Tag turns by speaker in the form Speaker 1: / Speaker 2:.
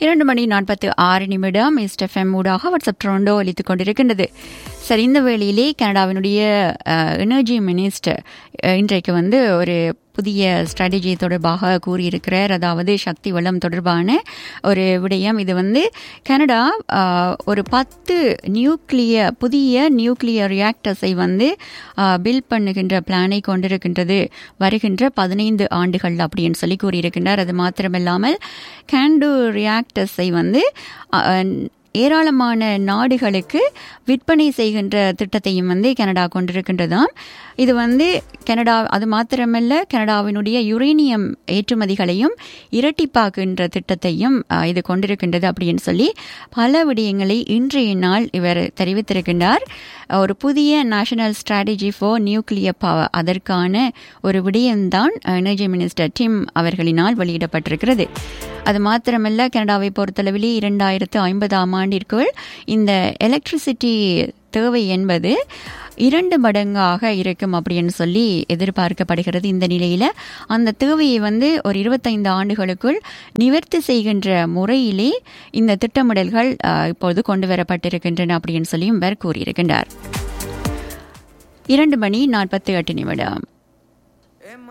Speaker 1: இரண்டு மணி நாற்பத்து ஆறு நிமிடம் இஸ்டெஃப்எம் ஊடாக வாட்ஸ்அப் ட்ரோண்டோ அளித்துக் கொண்டிருக்கின்றது சரி இந்த வேளையிலே கனடாவினுடைய எனர்ஜி மினிஸ்டர் இன்றைக்கு வந்து ஒரு புதிய ஸ்ட்ராட்டஜி தொடர்பாக கூறியிருக்கிறார் அதாவது சக்தி வளம் தொடர்பான ஒரு விடயம் இது வந்து கனடா ஒரு பத்து நியூக்ளியர் புதிய நியூக்ளியர் ரியாக்டர்ஸை வந்து பில் பண்ணுகின்ற பிளானை கொண்டிருக்கின்றது வருகின்ற பதினைந்து ஆண்டுகள் அப்படின்னு சொல்லி கூறியிருக்கின்றார் அது மாத்திரமில்லாமல் கேண்டு ரியாக்டர்ஸை வந்து ஏராளமான நாடுகளுக்கு விற்பனை செய்கின்ற திட்டத்தையும் வந்து கனடா கொண்டிருக்கின்றதாம் இது வந்து கனடா அது மாத்திரமல்ல கனடாவினுடைய யுரேனியம் ஏற்றுமதிகளையும் இரட்டிப்பாக்குகின்ற திட்டத்தையும் இது கொண்டிருக்கின்றது அப்படின்னு சொல்லி பல விடயங்களை இன்றைய நாள் இவர் தெரிவித்திருக்கின்றார் ஒரு புதிய national strategy for nuclear power அதற்கான ஒரு விடயம்தான் எனர்ஜி மினிஸ்டர் டிம் அவர்களினால் வெளியிடப்பட்டிருக்கிறது அது மாத்திரமல்ல கனடாவை பொறுத்தளவிலே இரண்டாயிரத்து ஐம்பதாம் ஆண்டிற்குள் இந்த எலக்ட்ரிசிட்டி தேவை என்பது இரண்டு மடங்காக இருக்கும் அப்படின்னு சொல்லி எதிர்பார்க்கப்படுகிறது இந்த நிலையில் அந்த தேவையை வந்து ஒரு இருபத்தைந்து ஆண்டுகளுக்குள் நிவர்த்தி செய்கின்ற முறையிலே இந்த திட்டமிடல்கள் இப்போது கொண்டு வரப்பட்டிருக்கின்றன அப்படின்னு சொல்லியும் இவர் கூறியிருக்கின்றார் இரண்டு மணி நாற்பத்தி எட்டு நிமிடம்